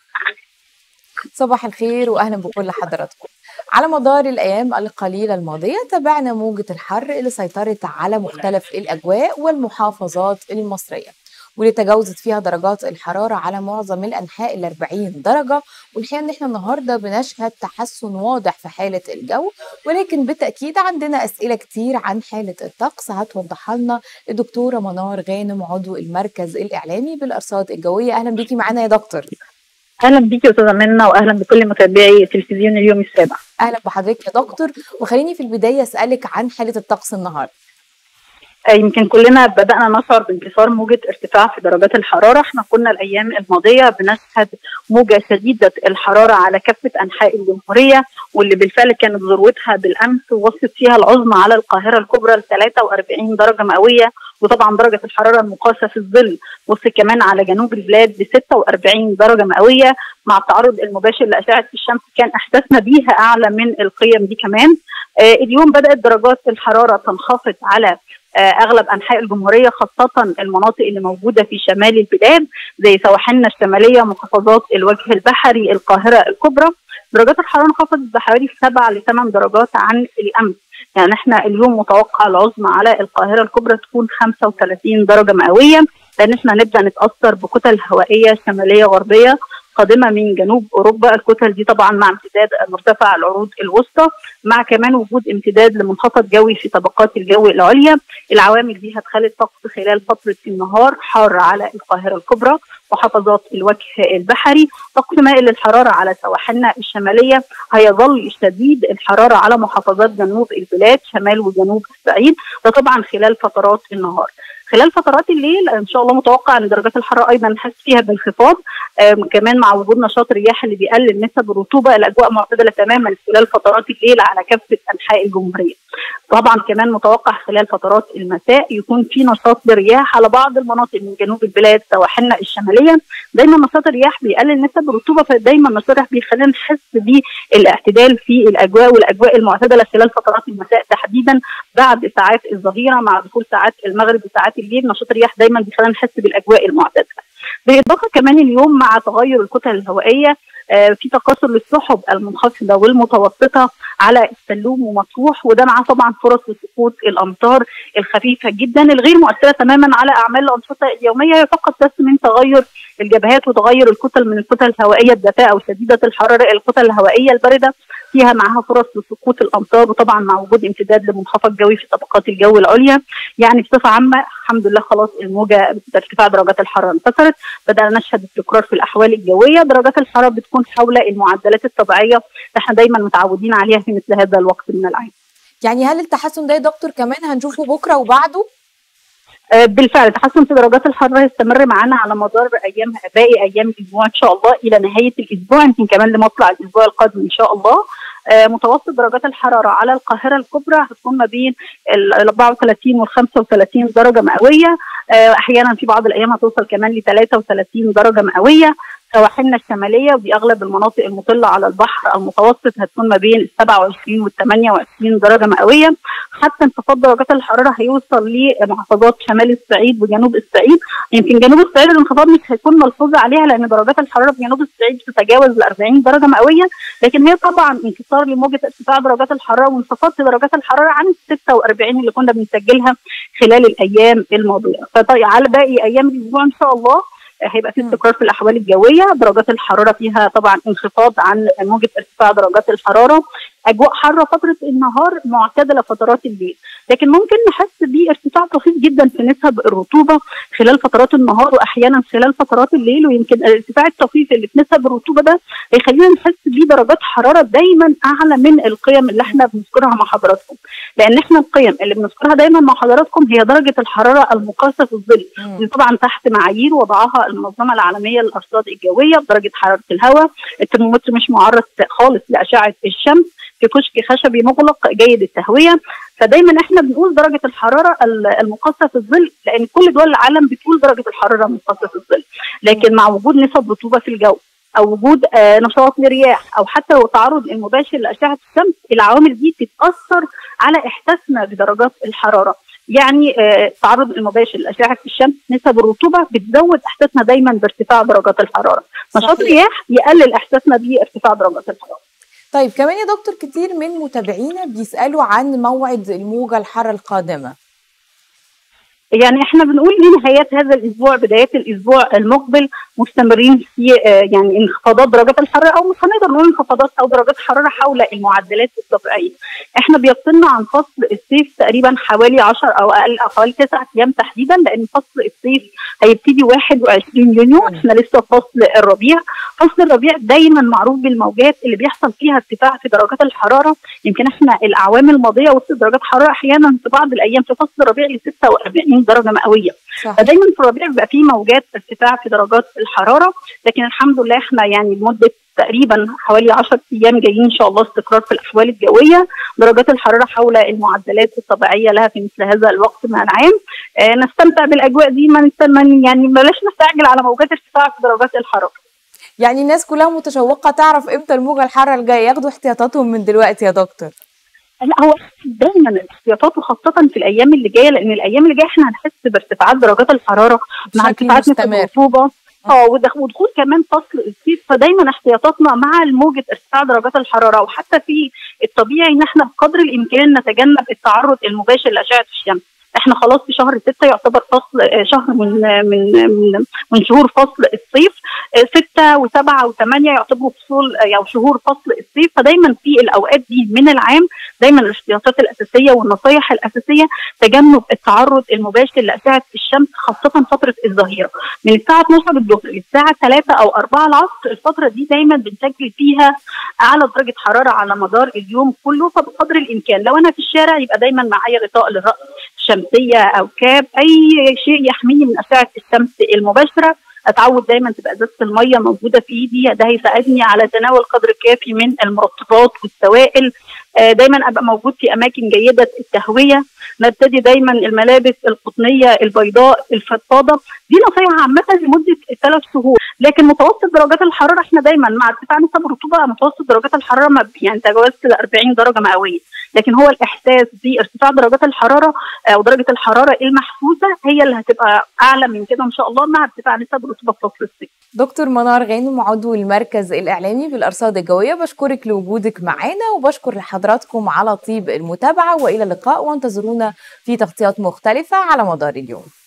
صباح الخير واهلا بكل حضراتكم على مدار الايام القليله الماضيه تابعنا موجه الحر اللي سيطرت على مختلف الاجواء والمحافظات المصريه واللي تجاوزت فيها درجات الحراره على معظم الانحاء ال 40 درجه والحقيقه ان احنا النهارده بنشهد تحسن واضح في حاله الجو ولكن بالتاكيد عندنا اسئله كتير عن حاله الطقس هتوضحها لنا الدكتوره منار غانم عضو المركز الاعلامي بالارصاد الجويه اهلا بيكي معانا يا دكتور اهلا بيكي يا استاذه منى واهلا بكل متابعي تلفزيون اليوم السابع اهلا بحضرتك يا دكتور وخليني في البدايه اسالك عن حاله الطقس النهارده يمكن كلنا بدأنا نشعر بانكسار موجة ارتفاع في درجات الحرارة احنا كنا الأيام الماضية بنشهد موجة شديدة الحرارة على كافة أنحاء الجمهورية واللي بالفعل كانت ذروتها بالأمس وصلت فيها العظمى على القاهرة الكبرى ل 43 درجة مئوية وطبعا درجة الحرارة المقاسة في الظل وصل كمان على جنوب البلاد ب 46 درجة مئوية مع التعرض المباشر لأشعة الشمس كان إحساسنا بيها أعلى من القيم دي كمان آه اليوم بدأت درجات الحرارة تنخفض على اغلب انحاء الجمهوريه خاصه المناطق اللي موجوده في شمال البلاد زي سواحلنا الشماليه محافظات الوجه البحري القاهره الكبرى درجات الحراره انخفضت بحوالي 7 ل 8 درجات عن الامس يعني احنا اليوم متوقع العظمى على القاهره الكبرى تكون 35 درجه مئويه لان احنا نبدا نتاثر بكتل هوائيه شماليه غربيه قادمه من جنوب اوروبا الكتل دي طبعا مع امتداد مرتفع العروض الوسطى مع كمان وجود امتداد لمنخفض جوي في طبقات الجو العليا العوامل دي هتخلي الطقس خلال فتره النهار حار على القاهره الكبرى محافظات الوجه البحري طقس مائل للحراره على سواحلنا الشماليه هيظل شديد الحراره على محافظات جنوب البلاد شمال وجنوب الصعيد ده طبعا خلال فترات النهار خلال فترات الليل ان شاء الله متوقع ان درجات الحراره ايضا نحس فيها بانخفاض كمان مع وجود نشاط الرياح اللي بيقلل نسب الرطوبه الاجواء معتدله تماما خلال فترات الليل على كافه انحاء الجمهوريه. طبعا كمان متوقع خلال فترات المساء يكون في نشاط للرياح على بعض المناطق من جنوب البلاد سواحلنا الشماليه دايما نشاط الرياح بيقلل نسب الرطوبه فدايما نشاط الرياح بيخلينا نحس بالاعتدال في الاجواء والاجواء المعتدله خلال فترات المساء تحديدا بعد ساعات الظهيره مع دخول ساعات المغرب وساعات الليل نشاط الرياح دايما بيخلينا نحس بالاجواء المعتدله. بالاضافه كمان اليوم مع تغير الكتل الهوائيه آه في تكاثر للسحب المنخفضه والمتوسطه على السلوم ومطروح وده معاه طبعا فرص لسقوط الامطار الخفيفه جدا الغير مؤثره تماما على اعمال الانشطه اليوميه فقط بس من تغير الجبهات وتغير الكتل من الكتل الهوائيه الدافئه وشديده الحراره الى الكتل الهوائيه البارده فيها معاها فرص لسقوط الامطار وطبعا مع وجود امتداد لمنخفض جوي في طبقات الجو العليا يعني بصفه عامه الحمد لله خلاص الموجه ارتفاع درجات الحراره انتصرت بدانا نشهد استقرار في الاحوال الجويه درجات الحراره بتكون حول المعدلات الطبيعيه اللي احنا دايما متعودين عليها في مثل هذا الوقت من العام يعني هل التحسن ده يا دكتور كمان هنشوفه بكره وبعده بالفعل تحسن في درجات الحراره هيستمر معانا على مدار ايام باقي ايام الاسبوع ان شاء الله الى نهايه الاسبوع يمكن كمان لمطلع الاسبوع القادم ان شاء الله آه متوسط درجات الحراره على القاهره الكبرى هتكون ما بين ال 34 وال 35 درجه مئويه آه احيانا في بعض الايام هتوصل كمان ل 33 درجه مئويه سواحلنا الشماليه ودي اغلب المناطق المطله على البحر المتوسط هتكون ما بين ال 27 وال 28 درجه مئويه حتى انخفاض درجات الحراره هيوصل لمحافظات شمال الصعيد وجنوب الصعيد يمكن جنوب الصعيد الانخفاض مش هيكون ملحوظ عليها لان درجات الحراره في جنوب الصعيد تتجاوز ال 40 درجه مئويه لكن هي طبعا انكسار لموجه ارتفاع درجات الحراره وانخفاض في درجات الحراره عن ال 46 اللي كنا بنسجلها خلال الايام الماضيه فطيب على باقي ايام الاسبوع ان شاء الله هيبقى في استقرار في الاحوال الجويه درجات الحراره فيها طبعا انخفاض عن موجه ارتفاع درجات الحراره اجواء حاره فتره النهار معتدله فترات الليل لكن ممكن نحس بارتفاع طفيف جدا في نسب الرطوبه خلال فترات النهار واحيانا خلال فترات الليل ويمكن الارتفاع الطفيف اللي في نسب الرطوبه ده هيخلينا نحس بدرجات حراره دايما اعلى من القيم اللي احنا بنذكرها مع حضراتكم لان احنا القيم اللي بنذكرها دايما مع حضراتكم هي درجه الحراره المقاسه في الظل دي طبعا تحت معايير وضعها المنظمه العالميه للارصاد الجويه بدرجه حراره الهواء الترمومتر مش معرض خالص لاشعه الشمس في كشك خشبي مغلق جيد التهويه فدايما احنا بنقول درجه الحراره المقاسه في الظل لان كل دول العالم بتقول درجه الحراره المقاسه في الظل لكن مع وجود نسب رطوبه في الجو او وجود آه نشاط لرياح او حتى التعرض المباشر لاشعه الشمس العوامل دي بتتاثر على احساسنا بدرجات الحراره يعني التعرض المباشر لاشعه الشمس نسب الرطوبه بتزود احساسنا دايما بارتفاع درجات الحراره نشاط رياح يقلل احساسنا بارتفاع درجات الحراره طيب كمان يا دكتور كتير من متابعينا بيسالوا عن موعد الموجه الحاره القادمه يعني احنا بنقول لنهايات هذا الاسبوع بدايات الاسبوع المقبل مستمرين في يعني انخفاضات درجات الحراره او مش هنقدر نقول انخفاضات او درجات حراره حول المعدلات الطبيعيه. احنا بيفصلنا عن فصل الصيف تقريبا حوالي 10 او اقل او حوالي 9 ايام تحديدا لان فصل الصيف هيبتدي 21 يونيو احنا لسه في فصل الربيع، فصل الربيع دايما معروف بالموجات اللي بيحصل فيها ارتفاع في درجات الحراره يمكن احنا الاعوام الماضيه وصلت درجات حراره احيانا في بعض الايام في فصل الربيع ل 46 درجه مئويه صح. فدايما في الربيع بيبقى في موجات ارتفاع في درجات الحراره لكن الحمد لله احنا يعني لمده تقريبا حوالي 10 ايام جايين ان شاء الله استقرار في الاحوال الجويه درجات الحراره حول المعدلات الطبيعيه لها في مثل هذا الوقت من العام آه نستمتع بالاجواء دي ما يعني بلاش نستعجل على موجات ارتفاع في درجات الحراره يعني الناس كلها متشوقه تعرف امتى الموجه الحاره الجايه ياخدوا احتياطاتهم من دلوقتي يا دكتور لا هو دايما الاحتياطات وخاصه في الايام اللي جايه لان الايام اللي جايه احنا هنحس بارتفاعات درجات الحراره مع ارتفاعات نسب الرطوبه اه ودخول كمان فصل الصيف فدايما احتياطاتنا مع موجه ارتفاع درجات الحراره وحتى في الطبيعي ان احنا بقدر الامكان نتجنب التعرض المباشر لاشعه الشمس احنا خلاص في شهر ستة يعتبر فصل شهر من من من, من شهور فصل الصيف ستة وسبعة وثمانية يعتبروا فصول أو شهور فصل الصيف فدايما في الأوقات دي من العام دايما الاحتياطات الأساسية والنصايح الأساسية تجنب التعرض المباشر لأشعة الشمس خاصة فترة الظهيرة من الساعة 12 الظهر للساعة 3 أو 4 العصر الفترة دي دايما بنسجل فيها أعلى درجة حرارة على مدار اليوم كله فبقدر الإمكان لو أنا في الشارع يبقى دايما معايا غطاء للرأس شمسيه او كاب اي شيء يحميني من اشعه الشمس المباشره اتعود دايما تبقى ازازه الميه موجوده في ايدي ده هيساعدني على تناول قدر كافي من المرطبات والسوائل دايما ابقى موجود في اماكن جيده التهويه نبتدي دايما الملابس القطنيه البيضاء الفضفاضه دي نصيحه عامه لمده ثلاث شهور لكن متوسط درجات الحراره احنا دايما مع ارتفاع نسب الرطوبه متوسط درجات الحراره ما يعني تجاوزت ال 40 درجه مئويه لكن هو الاحساس بارتفاع درجات الحراره او درجه الحراره المحسوسه هي اللي هتبقى اعلى من كده ان شاء الله مع ارتفاع نسب الرطوبه في فصل الصيف دكتور منار غانم عضو المركز الاعلامي بالارصاد الجويه بشكرك لوجودك معانا وبشكر لحضراتكم على طيب المتابعه والى اللقاء وانتظرونا في تغطيات مختلفه على مدار اليوم